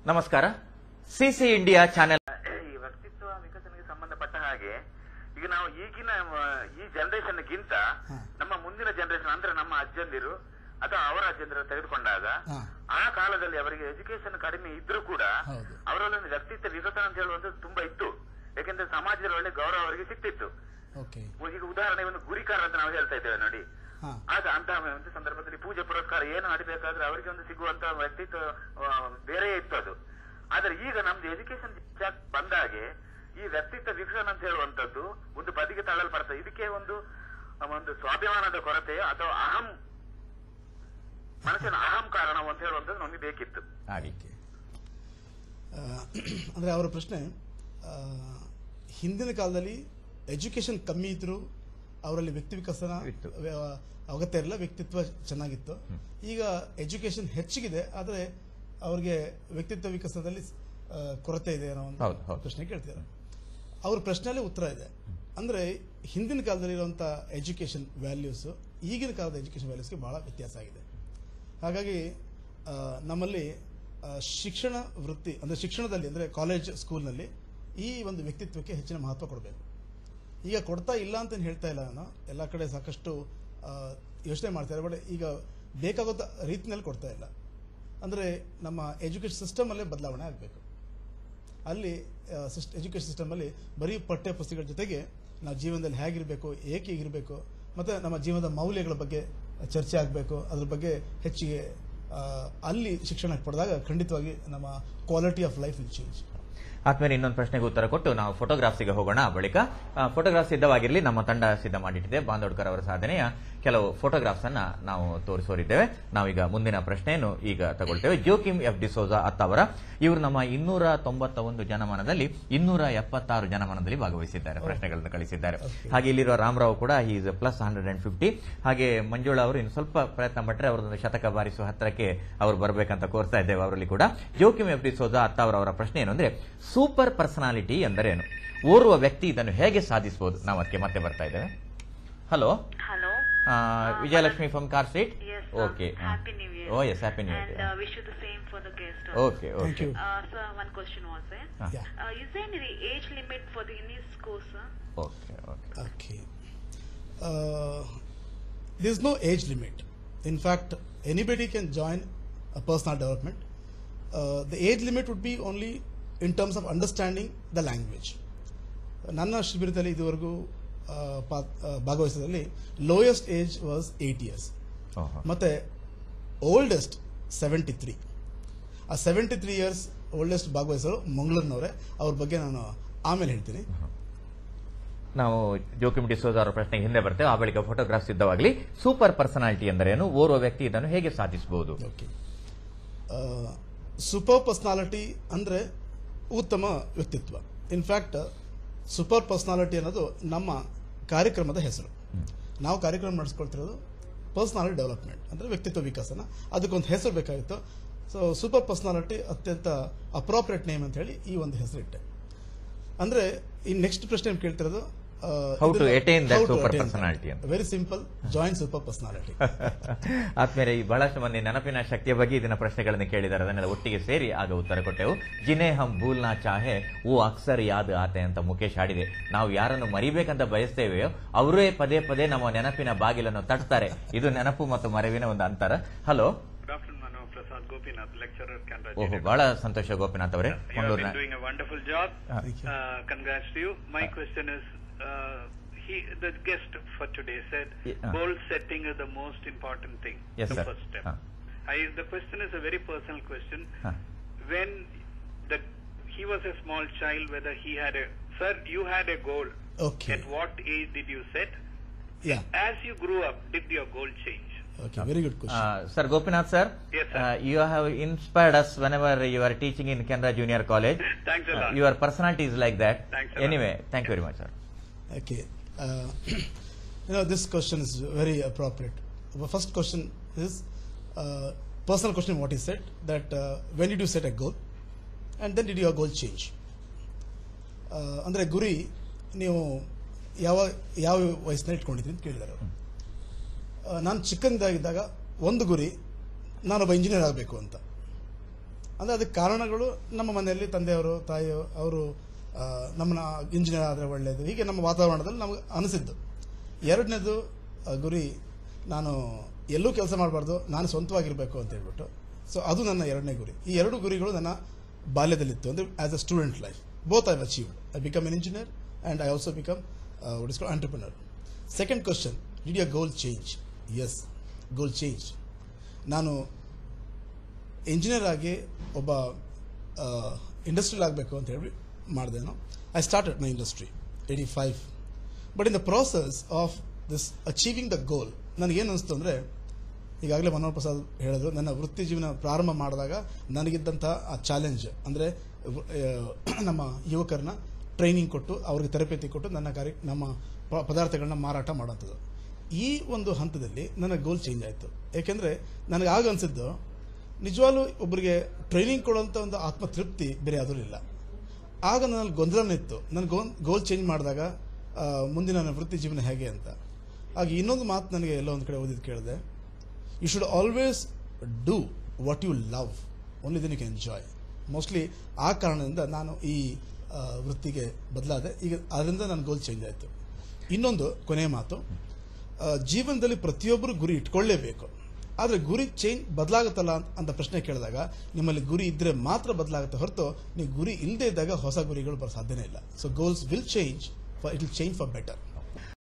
ನಮಸ್ಕಾರ CC India channel ಈ ವ್ಯಕ್ತಿತ್ವ ವಿಕಸನೆಗೆ ಸಂಬಂಧಪಟ್ಟ ಹಾಗೆ ಈಗ ನಾವು ಈಗಿನ ಆ, ಈ ಜನರೇಷನ್ ಗಿಂತ ನಮ್ಮ ಮುಂದಿನ ಜನರೇಷನ್ ಅಂದ್ರೆ ನಮ್ಮ ಅಜ್ಜಂದಿರು ಅಥವಾ ಅವರ ಅಜ್ಜಂದಿರು ತೆಗೆದುಕೊಂಡಾಗ ಹಾ. ಆ ಕಾಲದಲ್ಲಿ ಅವರಿಗೆ ಎಜುಕೇಶನ್ ಕಡಿಮೆ ಇದ್ರೂ ಕೂಡ ಹೌದು. ಅವರಲ್ಲಿ ಒಂದು ವ್ಯಕ್ತಿತ್ವ ವಿಕಸನ ಅಂತ ಹೇಳುವಂಥದ್ದು ತುಂಬಾ ಇತ್ತು ಯಾಕೆಂದ್ರೆ ಸಮಾಜದಲ್ಲಿ ಒಳ್ಳೆ ಗೌರವ ಅವರಿಗೆ ಸಿಕ್ತಿತ್ತು ಓಕೆ ಈಗ ಉದಾಹರಣೆ ಒಂದು ಗುರಿಕಾರ ಅಂತ ನಾವು ಹೇಳ್ತಾ ಇದ್ದೇವೆ ನೋಡಿ ಹಾ ಆಗ ಅಂತಹ ಒಂದು ಸಂದರ್ಭದಲ್ಲಿ ಪೂಜೆ ಪುರಸ್ಕಾರ ಏನು ನಡಿಬೇಕಾದ್ರೆ ಅವರಿಗೆ ಒಂದು ಸಿಗುವಂತ ವ್ಯಕ್ತಿತ್ವ ಆ, ಬೇರೆ ಇತ್ತು ಅದು ಆದ್ರೆ ಈಗ ನಮ್ದು ಎಜುಕೇಶನ್ ಬಂದಾಗೆ ಈ ವ್ಯಕ್ತಿತ್ವ ವಿಕಸನ ಅಂತ ಹೇಳುವಂತದ್ದು ಒಂದು ಬದಿಗೆ ತಳ್ಳಲ್ಪಡ್ತದೆ ಇದಕ್ಕೆ ಒಂದು ಆ, ಒಂದು ಸ್ವಾಭಿಮಾನದ ಕೊರತೆ ಅಥವಾ ಅಹಂ ಮನಸ್ಸಿನ ಅಹಂ ಕಾರಣ ಅಂತ ಹೇಳುವಂತದ್ದು ನಮಗೆ ಬೇಕಿತ್ತು ಹಾಗೆ ಆ, ಅಂದ್ರೆ ಅವರ ಪ್ರಶ್ನೆ ಆ, ಹಿಂದಿನ ಕಾಲದಲ್ಲಿ ಎಜುಕೇಶನ್ ಕಮ್ಮಿ ಇದ್ರು ಅವರಲ್ಲಿ ವ್ಯಕ್ತಿ ವಿಕಸನ ಇತ್ತು. ವ್ಯ- ಅಗತ್ಯ ಇರಲಿಲ್ಲ ವ್ಯಕ್ತಿತ್ವ ಚೆನ್ನಾಗಿತ್ತು ಈಗ ಎಜುಕೇಶನ್ ಹೆಚ್ಚಿಗಿದೆ ಆದರೆ ಅವ್ರಿಗೆ ವ್ಯಕ್ತಿತ್ವ ವಿಕಸನದಲ್ಲಿ ಆ, ಕೊರತೆ ಇದೆ ಅನ್ನೋ ಒಂದು ಹೌದು, ಹೌದು. ಪ್ರಶ್ನೆ ಕೇಳ್ತಿದ್ದಾರೆ ಅವ್ರ ಪ್ರಶ್ನೆಯಲ್ಲಿ ಉತ್ತರ ಇದೆ ಅಂದ್ರೆ ಹಿಂದಿನ ಕಾಲದಲ್ಲಿ ಇರುವಂತ ಎಜುಕೇಶನ್ ವ್ಯಾಲ್ಯೂಸ್ ಈಗಿನ ಕಾಲದ ಎಜುಕೇಶನ್ ವ್ಯಾಲ್ಯೂಸ್ಗೆ ಬಹಳ ವ್ಯತ್ಯಾಸ ಆಗಿದೆ ಹಾಗಾಗಿ ಆ, ನಮ್ಮಲ್ಲಿ ಆ, ಶಿಕ್ಷಣ ವೃತ್ತಿ ಅಂದ್ರೆ ಶಿಕ್ಷಣದಲ್ಲಿ ಅಂದ್ರೆ ಕಾಲೇಜ್ ಸ್ಕೂಲ್ನಲ್ಲಿ ಈ ಒಂದು ವ್ಯಕ್ತಿತ್ವಕ್ಕೆ ಹೆಚ್ಚಿನ ಮಹತ್ವ ಕೊಡಬೇಕು ಈಗ ಕೊಡ್ತಾ ಇಲ್ಲ ಅಂತ ಏನ್ ಹೇಳ್ತಾ ಇಲ್ಲ ನಾನು ಎಲ್ಲ ಕಡೆ ಸಾಕಷ್ಟು ಆ, ಯೋಚನೆ ಮಾಡ್ತಾರೆ ಬಟ್ ಈಗ ಬೇಕಾಗೋದ ರೀತಿನಲ್ಲಿ ಕೊಡ್ತಾ ಇಲ್ಲ ಅಂದ್ರೆ ನಮ್ಮ ಎಜುಕೇಶನ್ ಸಿಸ್ಟಮ್ ಅಲ್ಲೇ ಬದಲಾವಣೆ ಆಗಬೇಕು ಅಲ್ಲಿ ಎಜುಕೇಶನ್ ಸಿಸ್ಟಮ್ ಅಲ್ಲಿ ಬರೀ ಪಠ್ಯ ಪುಸ್ತಕಗಳ ಜೊತೆಗೆ ನಾವು ಜೀವನದಲ್ಲಿ ಹೇಗಿರಬೇಕು ಏಕೆ ಇರಬೇಕು ಮತ್ತೆ ನಮ್ಮ ಜೀವನದ ಮೌಲ್ಯಗಳ ಬಗ್ಗೆ ಚರ್ಚೆ ಆಗಬೇಕು ಅದ್ರ ಬಗ್ಗೆ ಹೆಚ್ಚಿಗೆ ಆ, ಅಲ್ಲಿ ಶಿಕ್ಷಣ ಪಡೆದಾಗ ಖಂಡಿತವಾಗಿ ನಮ್ಮ quality of life will change ಆದ್ಮೇಲೆ ಇನ್ನೊಂದು ಪ್ರಶ್ನೆಗೆ ಉತ್ತರ ಕೊಟ್ಟು ನಾವು ಫೋಟೋಗ್ರಾಫ್ಸಿಗೆ ಹೋಗೋಣ ಬಳಿಕ ಫೋಟೋಗ್ರಾಫ್ ಸಿದ್ಧವಾಗಿರಲಿ ನಮ್ಮ ತಂಡ ಸಿದ್ಧ ಮಾಡಿಟ್ಟಿದೆ ಬಾಂದೋಡ್ಕರ್ ಅವರ ಸಾಧನೆಯ ಕೆಲವು ಫೋಟೋಗ್ರಾಫ್ಸ್ ಅನ್ನ ನಾವು ತೋರಿಸೋರಿದ್ದೇವೆ ನಾವೀಗ ಮುಂದಿನ ಪ್ರಶ್ನೆಯನ್ನು ಈಗ ತಗೊಳ್ತೇವೆ ಜೋಕಿಮ್ ಎಫ್ ಡಿಸೋಜಾ ಅತ್ತವರ ಇವರು ನಮ್ಮ ಇನ್ನೂರ ತೊಂಬತ್ತ ಒಂದು ಜನಮನದಲ್ಲಿ ಇನ್ನೂರ ಎಪ್ಪತ್ತಾರು ಜನಮನದಲ್ಲಿ ಭಾಗವಹಿಸಿದ್ದಾರೆ ಪ್ರಶ್ನೆಗಳನ್ನು ಕಳಿಸಿದ್ದಾರೆ ಹಾಗೆ ಇಲ್ಲಿರುವ ರಾಮರಾವ್ ಕೂಡ is plus hundred and fifty ಹಾಗೆ ಮಂಜುಳಾ ಅವರು ಇನ್ನು ಸ್ವಲ್ಪ ಪ್ರಯತ್ನ ಪಟ್ಟರೆ ಅವರೊಂದು ಶತಕ ಬಾರಿಸುವ ಹತ್ರಕ್ಕೆ ಅವರು ಬರಬೇಕಂತ ಕೋರ್ತಾ ಇದ್ದೇವೆ ಅವರಲ್ಲಿ ಕೂಡ ಜೋಕಿಮ್ ಎಫ್ ಡಿಸೋಜಾ ಅತ್ತವರ ಅವರ ಪ್ರಶ್ನೆ ಏನು ಅಂದ್ರೆ ಸೂಪರ್ ಪರ್ಸನಾಲಿಟಿ ಎಂದರೇನು ಓರ್ವ ವ್ಯಕ್ತಿ ಇದನ್ನು ಹೇಗೆ ಸಾಧಿಸಬಹುದು ನಾವು ಅದಕ್ಕೆ ಮತ್ತೆ ಬರ್ತಾ ಇದ್ದೇವೆ hello Hello. Vijayalakshmi from Car Street Yes. sir. Okay Happy New Year. Oh yes happy new And year uh, wish you the same for the guest. Okay thank okay you Uh, sir, one question was there. Ah. Yeah. Uh, is there any age limit for the in this course, sir? Okay okay Okay. Uh, there's no age limit. In fact, anybody can join a personal development. Uh, the age limit would be only in terms of understanding the language. ನನ್ನ ಶಿಬಿರದಲ್ಲಿ ಇದುವರೆಗೂ ಆ, ಪಾ- ಆ, ಭಾಗವಹಿಸೋದ್ರಲ್ಲಿ lowest age was eight years ಮತ್ತೆ oldest seventy three ಆ seventy three years oldest ಭಾಗವಹಿಸೋರು ಮಂಗಳೂರಿನವರೇ ಅವ್ರ ಬಗ್ಗೆ ನಾನು ಆಮೇಲೆ ಹೇಳ್ತೀನಿ ನಾವು ಜೋಕಿಮ್ ಡಿಸೋಜ್ ಅವರ ಪ್ರಶ್ನೆಗೆ ಹಿಂದೆ ಬರ್ತೇವೆ ಆ ಬಳಿಕ ಫೋಟೋಗ್ರಾಫ್ ಸಿದ್ಧವಾಗಲಿ ಸೂಪರ್ ಪರ್ಸನಾಲಿಟಿ ಎಂದರೇನು ಓರ್ವ ವ್ಯಕ್ತಿ ಇದನ್ನು ಹೇಗೆ ಸಾಧಿಸಬಹುದು ಓಕೆ ಸೂಪರ್ ಪರ್ಸನಾಲಿಟಿ ಅಂದ್ರೆ ಉತ್ತಮ ವ್ಯಕ್ತಿತ್ವ ಇನ್ಫ್ಯಾಕ್ಟ್ ಸೂಪರ್ ಪರ್ಸನಾಲಿಟಿ ಅನ್ನೋದು ನಮ್ಮ ಕಾರ್ಯಕ್ರಮದ ಹೆಸರು ನಾವು ಕಾರ್ಯಕ್ರಮ ನಡೆಸ್ಕೊಳ್ತಿರೋದು ಪರ್ಸನಾಲಿಟಿ ಡೆವಲಪ್ಮೆಂಟ್ ಅಂದ್ರೆ ವ್ಯಕ್ತಿತ್ವ ವಿಕಸನ ಅದಕ್ಕೊಂದು ಹೆಸರು ಬೇಕಾಗಿತ್ತು ಸೊ ಸೂಪರ್ ಪರ್ಸನಾಲಿಟಿ ಅತ್ಯಂತ ಅಪ್ರಾಪ್ರಿಯೇಟ್ ನೇಮ್ ಅಂತ ಹೇಳಿ ಈ ಒಂದು ಹೆಸರು ಇಟ್ಟೆ ಅಂದ್ರೆ ಈ ನೆಕ್ಸ್ಟ್ ಪ್ರಶ್ನೆ ಏನ್ ಕೇಳ್ತಿರೋದು How to attain that super personality ಅಂತ. Very simple join super personality ಆದ್ಮೇಲೆ ಈ ಬಹಳಷ್ಟು ಮಂದಿ ನೆನಪಿನ ಶಕ್ತಿಯ ಬಗ್ಗೆ ಇದನ್ನ ಪ್ರಶ್ನೆಗಳನ್ನು ಕೇಳಿದ್ದಾರೆ ಅದನ್ನೆಲ್ಲ ಒಟ್ಟಿಗೆ ಸೇರಿ ಆಗ ಉತ್ತರ ಕೊಟ್ಟೆವು ಜಿನೇ ಹಮ್ ಭೂಲ್ನಾ ಚಾಹೆ ಓ ಅಕ್ಸರ್ ಯಾದ್ ಆತೆ ಅಂತ ಮುಖೇಶ್ ಹಾಡಿದೆ ನಾವು ಯಾರನ್ನು ಮರಿಬೇಕಂತ ಬಯಸ್ತೇವೆಯೋ ಅವರೇ ಪದೇ ಪದೇ ನಮ್ಮ ನೆನಪಿನ ಬಾಗಿಲನ್ನು ತಟ್ತಾರೆ ಇದು ನೆನಪು ಮತ್ತು ಮರೆವಿನ ಒಂದು ಅಂತರ hello Good afternoon, Manu Prasad Gopinath, lecturer, Canada. ಓಹೋ ಬಹಳ ಸಂತೋಷ ಗೋಪಿನಾಥ್ ಅವರೇ You have ಮಂಗಳೂರಿನ been doing a wonderful job. Thank you. Uh, congrats to you. My question is, uh, he, the guest for today said, Yeah. goal setting is the most important thing. Yes, the sir. first step. Ah. I, the question is a very personal question. Ah. When the he was a small child, whether he had a sir, you had a goal. Okay. At what age did you set? Yeah As you grew up, did your goal change? Okay very good question sir Gopinath sir Yes, sir. You have inspired us whenever you are teaching in Canara junior college Thanks a lot. Your personality is like that Thanks a lot. Anyway thank you very much sir Okay. Uh, you know, this question is very appropriate. The first question is uh, personal question what he said that uh, when did you set a goal and then did your goal change? Uh, ಅಂದರೆ ಗುರಿ ನೀವು ಯಾವ ಯಾವ ವಯಸ್ಸಿನಲ್ಲಿ ಇಟ್ಕೊಂಡಿದ್ದೀನಿ ಅಂತ ಕೇಳಿದ್ದಾರೆ ಅವರು. ಆ, ನಾನು ಚಿಕ್ಕಂದಾಗಿದ್ದಾಗ ಒಂದು ಗುರಿ ನಾನೊಬ್ಬ ಇಂಜಿನಿಯರ್ ಆಗಬೇಕು ಅಂತ ಅಂದರೆ ಅದಕ್ಕೆ ಕಾರಣಗಳು ನಮ್ಮ ಮನೆಯಲ್ಲಿ ತಂದೆಯವರು ತಾಯಿಯವರು ಅವರು ಆ, ನಮ್ಮನ್ನ ಇಂಜಿನಿಯರ್ ಆದರೆ ಒಳ್ಳೆಯದು ಹೀಗೆ ನಮ್ಮ ವಾತಾವರಣದಲ್ಲಿ ನಮಗೆ ಅನಿಸಿದ್ದು ಎರಡನೇದು ಆ, ಗುರಿ ನಾನು ಎಲ್ಲೂ ಕೆಲಸ ಮಾಡಬಾರ್ದು ನಾನು ಸ್ವಂತವಾಗಿರಬೇಕು ಅಂತ ಹೇಳ್ಬಿಟ್ಟು ಸೊ ಅದು ನನ್ನ ಎರಡನೇ ಗುರಿ ಈ ಎರಡು ಗುರಿಗಳು ನನ್ನ ಬಾಲ್ಯದಲ್ಲಿತ್ತು ಅಂದರೆ as a student life both I've achieved I become an engineer and I also become what is call entrepreneur second question did your goal change yes goal change ನಾನು ಇಂಜಿನಿಯರ್ ಆಗಿ ಒಬ್ಬ ಇಂಡಸ್ಟ್ರಿಯಲ್ ಆಗಬೇಕು ಅಂತ ಹೇಳಿ ಮಾಡಿದೆ ನಾನು I started my industry eighty five but in the process of this achieving the goal ನನಗೇನು ಅನಿಸ್ತು ಅಂದರೆ ಈಗಾಗಲೇ ಮನೋಹರ್ ಪ್ರಸಾದ್ ಹೇಳಿದ್ರು ನನ್ನ ವೃತ್ತಿ ಜೀವನ ಪ್ರಾರಂಭ ಮಾಡಿದಾಗ ನನಗಿದ್ದಂಥ ಆ ಚಾಲೆಂಜ್ ಅಂದರೆ ನಮ್ಮ ಯುವಕರನ್ನ ಟ್ರೈನಿಂಗ್ ಕೊಟ್ಟು ಅವ್ರಿಗೆ ತರಬೇತಿ ಕೊಟ್ಟು ನನ್ನ ಕಾರ್ಯ ನಮ್ಮ ಪ- ಪದಾರ್ಥಗಳನ್ನ ಮಾರಾಟ ಮಾಡೋಂಥದ್ದು ಈ ಒಂದು ಹಂತದಲ್ಲಿ ನನ್ನ ಗೋಲ್ ಚೇಂಜ್ ಆಯಿತು ಏಕೆಂದರೆ ನನಗೆ ಆಗ ಅನಿಸಿದ್ದು ನಿಜವಾಗ್ಲೂ ಒಬ್ಬರಿಗೆ ಟ್ರೈನಿಂಗ್ ಕೊಡುವಂಥ ಒಂದು ಆತ್ಮತೃಪ್ತಿ ಬೇರೆ ಯಾವುದೂ ಇಲ್ಲ ಆಗ ನನ್ನಲ್ಲಿ ಗೊಂದಲನೇ ಇತ್ತು ನನ್ನ ಗೋಲ್ ಗೋಲ್ ಚೇಂಜ್ ಮಾಡಿದಾಗ ಆ, ಮುಂದಿನ ನನ್ನ ವೃತ್ತಿ ಜೀವನ ಹೇಗೆ ಅಂತ ಹಾಗೆ ಇನ್ನೊಂದು ಮಾತು ನನಗೆ ಎಲ್ಲೋ ಒಂದು ಕಡೆ ಓದಿದ್ದು ಕೇಳಿದೆ you should always do what you love only then you can enjoy mostly ಆ ಕಾರಣದಿಂದ ನಾನು ಈ ಆ, ವೃತ್ತಿಗೆ ಬದಲಾದೆ ಈಗ ಅದರಿಂದ ನನ್ನ ಗೋಲ್ ಚೇಂಜ್ ಆಯಿತು ಇನ್ನೊಂದು ಕೊನೆಯ ಮಾತು ಆ, ಜೀವನದಲ್ಲಿ ಪ್ರತಿಯೊಬ್ಬರು ಗುರಿ ಇಟ್ಕೊಳ್ಳೇಬೇಕು ಆದರೆ ಗುರಿ ಚೇಂಜ್ ಬದಲಾಗುತ್ತಲ್ಲ ಅಂತ- ಅಂತ ಪ್ರಶ್ನೆ ಕೇಳಿದಾಗ ನಿಮ್ಮಲ್ಲಿ ಗುರಿ ಇದ್ದರೆ ಮಾತ್ರ ಬದಲಾಗುತ್ತೆ ಹೊರತು ನೀವು ಗುರಿ ಇಲ್ಲದೆ ಇದ್ದಾಗ ಹೊಸ ಗುರಿಗಳು ಬರೋ ಸಾಧ್ಯನೇ ಇಲ್ಲ so goals will change for it will change for better